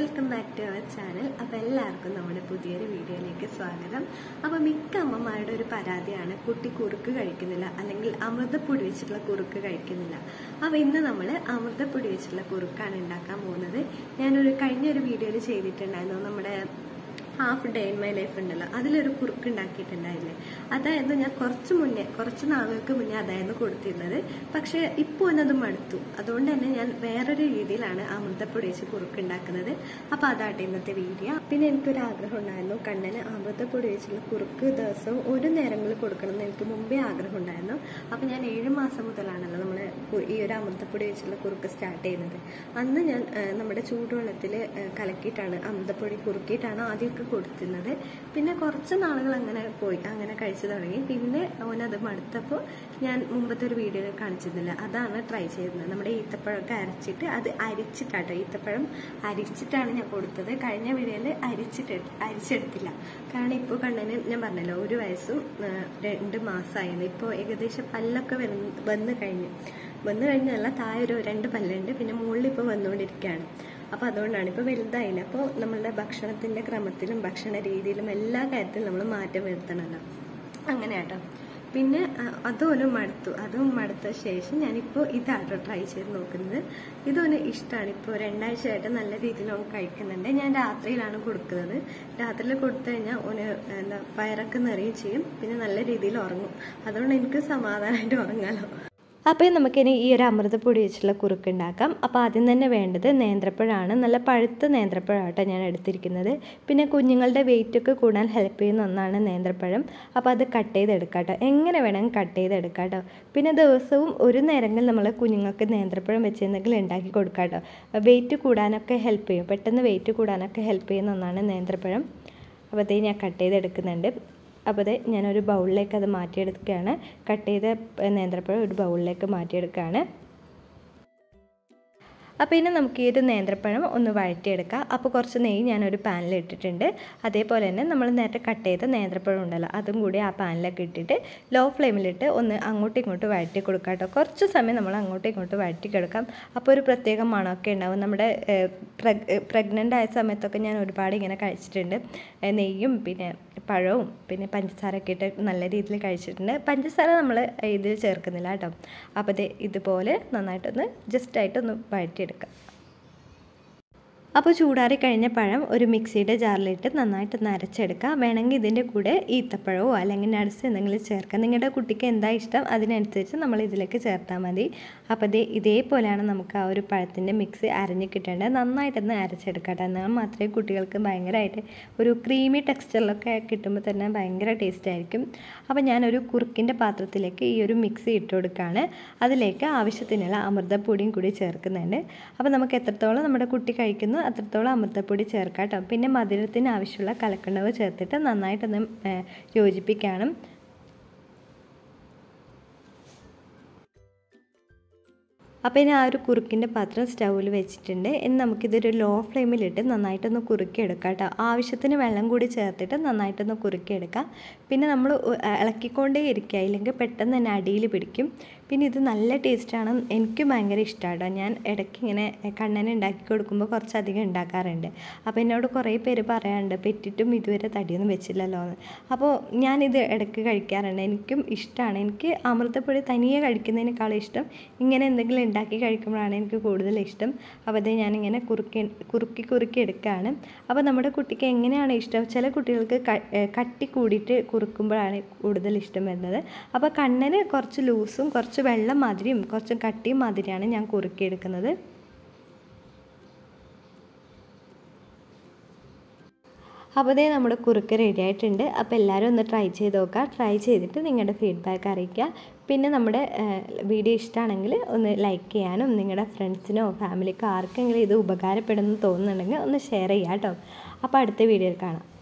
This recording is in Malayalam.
welcome back to our channel അപ്പോൾ എല്ലാവർക്കും നമ്മുടെ പുതിയൊരു വീഡിയോയിലേക്ക് സ്വാഗതം അപ്പോൾ മിക്ക അമ്മമാരുടെ ഒരു പരാതിയാണ് കുട്ടി കുറുക്ക് കഴിക്കുന്നില്ല അല്ലെങ്കിൽ അമൃതപ്പൊടി വെച്ചിട്ടുള്ള കുറുക്ക് കഴിക്കുന്നില്ല അപ്പോൾ ഇന്ന് നമ്മൾ അമൃതപ്പൊടി വെച്ചിട്ടുള്ള കുറുക്കാണ് ഉണ്ടാക്കാൻ പോകുന്നത് ഞാനൊരു കഴിഞ്ഞൊരു വീഡിയോയിൽ ചെയ്തിട്ടുണ്ടായിരുന്നു നമ്മുടെ half day in my life ഉണ്ടല്ലോ അതിലൊരു കുറുക്ക് ഉണ്ടാക്കിയിട്ടുണ്ടായില്ലേ അതായിരുന്നു ഞാൻ കുറച്ച് മുന്നേ കുറച്ച് നാളുകൾക്ക് മുന്നേ അതായിരുന്നു കൊടുത്തിരുന്നത് പക്ഷേ ഇപ്പോൾ എന്നത് മടുത്തു അതുകൊണ്ട് തന്നെ ഞാൻ വേറൊരു രീതിയിലാണ് അമൃതപ്പൊടി വെച്ച് കുറുക്ക് ഉണ്ടാക്കുന്നത് അപ്പോൾ അതാട്ടെ ഇന്നത്തെ വീഡിയോ പിന്നെ എനിക്കൊരു ആഗ്രഹം ഉണ്ടായിരുന്നു കണ്ണന് അമൃതപ്പൊടി വെച്ചുള്ള കുറുക്ക് ദിവസവും ഒരു നേരങ്ങളിൽ കൊടുക്കണം എന്ന് എനിക്ക് മുമ്പേ ആഗ്രഹം ഉണ്ടായിരുന്നു അപ്പോൾ ഞാൻ ഏഴ് മാസം മുതലാണല്ലോ നമ്മൾ ഈ ഒരു അമൃതപ്പൊടി വെച്ചുള്ള കുറുക്ക് സ്റ്റാർട്ട് ചെയ്യുന്നത് അന്ന് ഞാൻ ആ, നമ്മുടെ ചൂടുവെള്ളത്തിൽ കലക്കിയിട്ടാണ് അമൃതപ്പൊടി കുറുക്കിയിട്ടാണ് ആദ്യമൊക്കെ കൊടുത്തിരുന്നത് പിന്നെ കുറച്ച് നാളുകൾ അങ്ങനെ പോയി അങ്ങനെ കഴിച്ചു തുടങ്ങി പിന്നെ ഓനത് മടുത്തപ്പോൾ ഞാൻ മുമ്പത്തെ ഒരു വീഡിയോയിൽ കാണിച്ചിരുന്നില്ല അതാണ് ട്രൈ ചെയ്തത് നമ്മുടെ ഈത്തപ്പഴമൊക്കെ അരച്ചിട്ട് അത് അരിച്ചിട്ടാട്ടോ ഈത്തപ്പഴം അരിച്ചിട്ടാണ് ഞാൻ കൊടുത്തത് കഴിഞ്ഞ വീഡിയോയിൽ അരിച്ചിട്ട് അരിച്ചെടുത്തില്ല കാരണം ഇപ്പോൾ കണ്ണന് ഞാൻ പറഞ്ഞല്ലോ ഒരു വയസ്സും ആ, രണ്ട് മാസമായിരുന്നു ഇപ്പോൾ ഏകദേശം പല്ലൊക്കെ വന്ന് വന്ന് കഴിഞ്ഞു വന്നു കഴിഞ്ഞല്ല താഴെ ഒരു രണ്ട് പല്ലുണ്ട് പിന്നെ മുകളിൽ ഇപ്പോൾ വന്നുകൊണ്ടിരിക്കുകയാണ് അപ്പോൾ അതുകൊണ്ടാണ് ഇപ്പോൾ വലുതായില്ല അപ്പോൾ നമ്മളുടെ ഭക്ഷണത്തിൻ്റെ ക്രമത്തിലും ഭക്ഷണ രീതിയിലും എല്ലാ കാര്യത്തിലും നമ്മൾ മാറ്റം വരുത്തണമല്ലോ അങ്ങനെ കേട്ടോ പിന്നെ ആ, അതും മടുത്തു അതും മടുത്ത ശേഷം ഞാനിപ്പോൾ ഇതാട്ടോ ട്രൈ ചെയ്ത് നോക്കുന്നത് ഇതൊന്ന് ഇഷ്ടമാണ് ഇപ്പോൾ രണ്ടാഴ്ചയായിട്ട് നല്ല രീതിയിൽ അവൻ കഴിക്കുന്നുണ്ട് ഞാൻ രാത്രിയിലാണ് കൊടുക്കുന്നത് രാത്രിയിൽ കൊടുത്തു കഴിഞ്ഞാൽ ഓന് എന്താ വയറൊക്കെ നിറയും ചെയ്യും പിന്നെ നല്ല രീതിയിൽ ഉറങ്ങും അതുകൊണ്ട് എനിക്ക് സമാധാനമായിട്ട് ഉറങ്ങാലോ അപ്പോൾ നമുക്കിനി ഈ ഒരു അമൃതപ്പൊടി വെച്ചുള്ള കുറുക്ക് ഉണ്ടാക്കാം അപ്പോൾ ആദ്യം തന്നെ വേണ്ടത് നേന്ത്രപ്പഴമാണ് നല്ല പഴുത്ത നേന്ത്രപ്പഴമാട്ടോ ഞാൻ എടുത്തിരിക്കുന്നത് പിന്നെ കുഞ്ഞുങ്ങളുടെ വെയിറ്റൊക്കെ കൂടാൻ ഹെൽപ്പ് ചെയ്യുന്ന ഒന്നാണ് നേന്ത്രപ്പഴം അപ്പോൾ അത് കട്ട് ചെയ്തെടുക്കാം കേട്ടോ എങ്ങനെ വേണമെങ്കിൽ കട്ട് ചെയ്തെടുക്കാം കേട്ടോ പിന്നെ ദിവസവും ഒരു നേരങ്ങളിൽ നമ്മൾ കുഞ്ഞുങ്ങൾക്ക് നേന്ത്രപ്പഴം വെച്ച് എന്തെങ്കിലും ഉണ്ടാക്കി കൊടുക്കാം കേട്ടോ വെയിറ്റ് കൂടാനൊക്കെ ഹെൽപ്പ് ചെയ്യും പെട്ടെന്ന് വെയിറ്റ് കൂടാനൊക്കെ ഹെൽപ്പ് ചെയ്യുന്ന ഒന്നാണ് നേന്ത്രപ്പഴം അപ്പോൾ അതേ ഞാൻ കട്ട് ചെയ്തെടുക്കുന്നുണ്ട് അപ്പോൾ അത് ഞാനൊരു ബൗളിലേക്ക് അത് മാറ്റിയെടുക്കുകയാണ് കട്ട് ചെയ്ത നേന്ത്രപ്പഴം ഒരു ബൗളിലേക്ക് മാറ്റിയെടുക്കുകയാണ് അപ്പോൾ ഇനി നമുക്ക് ഈ ഒരു നേന്ത്രപ്പഴം ഒന്ന് വഴറ്റിയെടുക്കാം അപ്പോൾ കുറച്ച് നെയ്യ് ഞാനൊരു പാനിൽ ഇട്ടിട്ടുണ്ട് അതേപോലെ തന്നെ നമ്മൾ നേരത്തെ കട്ട് ചെയ്ത നേന്ത്രപ്പഴം ഉണ്ടല്ലോ അതും കൂടി ആ പാനിലൊക്കെ ഇട്ടിട്ട് ലോ ഫ്ലെയിമിലിട്ട് ഒന്ന് അങ്ങോട്ടും ഇങ്ങോട്ടും വഴറ്റി കൊടുക്കാം കേട്ടോ കുറച്ച് സമയം നമ്മൾ അങ്ങോട്ടും ഇങ്ങോട്ടും വഴറ്റി കിടക്കാം അപ്പോൾ ഒരു പ്രത്യേക മണമൊക്കെ ഉണ്ടാവും നമ്മുടെ പ്രഗ്നൻ്റ് ആയ സമയത്തൊക്കെ ഞാൻ ഒരുപാട് ഇങ്ങനെ കഴിച്ചിട്ടുണ്ട് ഏഹ് നെയ്യും പിന്നെ പഴവും പിന്നെ പഞ്ചസാരയൊക്കെ ഇട്ട് നല്ല രീതിയിൽ കഴിച്ചിട്ടുണ്ട് പഞ്ചസാര നമ്മൾ ഇതിൽ ചേർക്കുന്നില്ല കേട്ടോ അപ്പോൾ ഇത് ഇതുപോലെ നന്നായിട്ടൊന്ന് ജസ്റ്റായിട്ടൊന്ന് വഴറ്റിയെടുക്കാം അപ്പോൾ ചൂടാറി കഴിഞ്ഞ പഴം ഒരു മിക്സിയുടെ ജാറിലിട്ട് നന്നായിട്ടൊന്ന് അരച്ചെടുക്കുക വേണമെങ്കിൽ ഇതിൻ്റെ കൂടെ ഈത്തപ്പഴമോ അല്ലെങ്കിൽ നട്സ് എന്തെങ്കിലും ചേർക്കാം നിങ്ങളുടെ കുട്ടിക്ക് എന്താ ഇഷ്ടം അതിനനുസരിച്ച് നമ്മൾ ഇതിലേക്ക് ചേർത്താൽ മതി അപ്പോൾ ഇത് ഇതേപോലെയാണ് നമുക്ക് ആ ഒരു പഴത്തിൻ്റെ മിക്സ് അരഞ്ഞ് കിട്ടേണ്ടത് നന്നായിട്ടൊന്ന് അരച്ചെടുക്കട്ടെ എന്നാൽ മാത്രമേ കുട്ടികൾക്ക് ഭയങ്കരമായിട്ട് ഒരു ക്രീമി ടെക്സ്ചറിലൊക്കെ കിട്ടുമ്പോൾ തന്നെ ഭയങ്കര ടേസ്റ്റ് ആയിരിക്കും അപ്പോൾ ഞാനൊരു കുറുക്കിൻ്റെ പാത്രത്തിലേക്ക് ഈ ഒരു മിക്സി ഇട്ട് കൊടുക്കുകയാണ് അതിലേക്ക് ആവശ്യത്തിനുള്ള അമൃതപ്പൊടിയും കൂടി ചേർക്കുന്നുണ്ട് അപ്പോൾ നമുക്ക് എത്രത്തോളം നമ്മുടെ കുട്ടി കഴിക്കുന്നു അത്രത്തോളം അമൃതപ്പൊടി ചേർക്കാം കേട്ടോ പിന്നെ മധുരത്തിന് ആവശ്യമുള്ള കലക്കണ്ടവ് ചേർത്തിട്ട് നന്നായിട്ടൊന്ന് ഏഹ്, യോജിപ്പിക്കണം അപ്പോൾ ഇനി ആ ഒരു കുറുക്കിൻ്റെ പാത്രം സ്റ്റൗവിൽ വെച്ചിട്ടുണ്ട് ഇനി നമുക്കിതൊരു ലോ ഫ്ലെയിമിലിട്ട് നന്നായിട്ടൊന്ന് കുറുക്കിയെടുക്കാം കേട്ടോ ആവശ്യത്തിന് വെള്ളം കൂടി ചേർത്തിട്ട് നന്നായിട്ടൊന്ന് കുറുക്കിയെടുക്കാം പിന്നെ നമ്മൾ ഇളക്കിക്കൊണ്ടേ ഇരിക്കുക ഇല്ലെങ്കിൽ പെട്ടെന്ന് തന്നെ അടിയിൽ പിടിക്കും പിന്നെ ഇത് നല്ല ടേസ്റ്റാണ് എനിക്ക് ഭയങ്കര ഇഷ്ടമാണ് ഞാൻ ഇടയ്ക്ക് ഇങ്ങനെ കണ്ണനെ ഉണ്ടാക്കി കൊടുക്കുമ്പോൾ കുറച്ചധികം ഉണ്ടാക്കാറുണ്ട് അപ്പോൾ എന്നോട് കുറേ പേര് പറയാറുണ്ട് പെറ്റിട്ടും ഇതുവരെ തടിയൊന്നും വെച്ചില്ലല്ലോ എന്ന് അപ്പോൾ ഞാനിത് ഇടയ്ക്ക് കഴിക്കാറുണ്ട് എനിക്കും ഇഷ്ടമാണ് എനിക്ക് അമൃതപ്പൊടി തനിയെ കഴിക്കുന്നതിനേക്കാളും ഇഷ്ടം ഇങ്ങനെ എന്തെങ്കിലും ഉണ്ടാക്കി കഴിക്കുമ്പോഴാണ് എനിക്ക് കൂടുതൽ ഇഷ്ടം അപ്പോൾ അത് ഞാനിങ്ങനെ കുറുക്കി കുറുക്കി കുറുക്കി എടുക്കുകയാണ് അപ്പോൾ നമ്മുടെ കുട്ടിക്ക് എങ്ങനെയാണ് ഇഷ്ടം ചില കുട്ടികൾക്ക് ക- ഏഹ് കട്ടി കൂടിയിട്ട് കുറുക്കുമ്പോഴാണ് കൂടുതൽ ഇഷ്ടം വരുന്നത് അപ്പോൾ കണ്ണന് കുറച്ച് ലൂസും കുറച്ച് വെള്ളം മാതിരിയും കുറച്ച് കട്ടിയും മാതിരിയാണ് ഞാൻ കുറുക്കിയെടുക്കുന്നത് അപ്പോൾ ഇതേ നമ്മുടെ കുറുക്ക് റെഡി ആയിട്ടുണ്ട് അപ്പോൾ എല്ലാവരും ഒന്ന് ട്രൈ ചെയ്ത് നോക്കുക ട്രൈ ചെയ്തിട്ട് നിങ്ങളുടെ ഫീഡ്ബാക്ക് അറിയിക്കുക പിന്നെ നമ്മുടെ വീഡിയോ ഇഷ്ടമാണെങ്കിൽ ഒന്ന് ലൈക്ക് ചെയ്യാനും നിങ്ങളുടെ ഫ്രണ്ട്സിനോ ഫാമിലിക്കോ ആർക്കെങ്കിലും ഇത് ഉപകാരപ്പെടുമെന്ന് തോന്നുന്നുണ്ടെങ്കിൽ ഒന്ന് ഷെയർ ചെയ്യാം കേട്ടോ അപ്പോൾ അടുത്ത വീഡിയോയിൽ കാണാം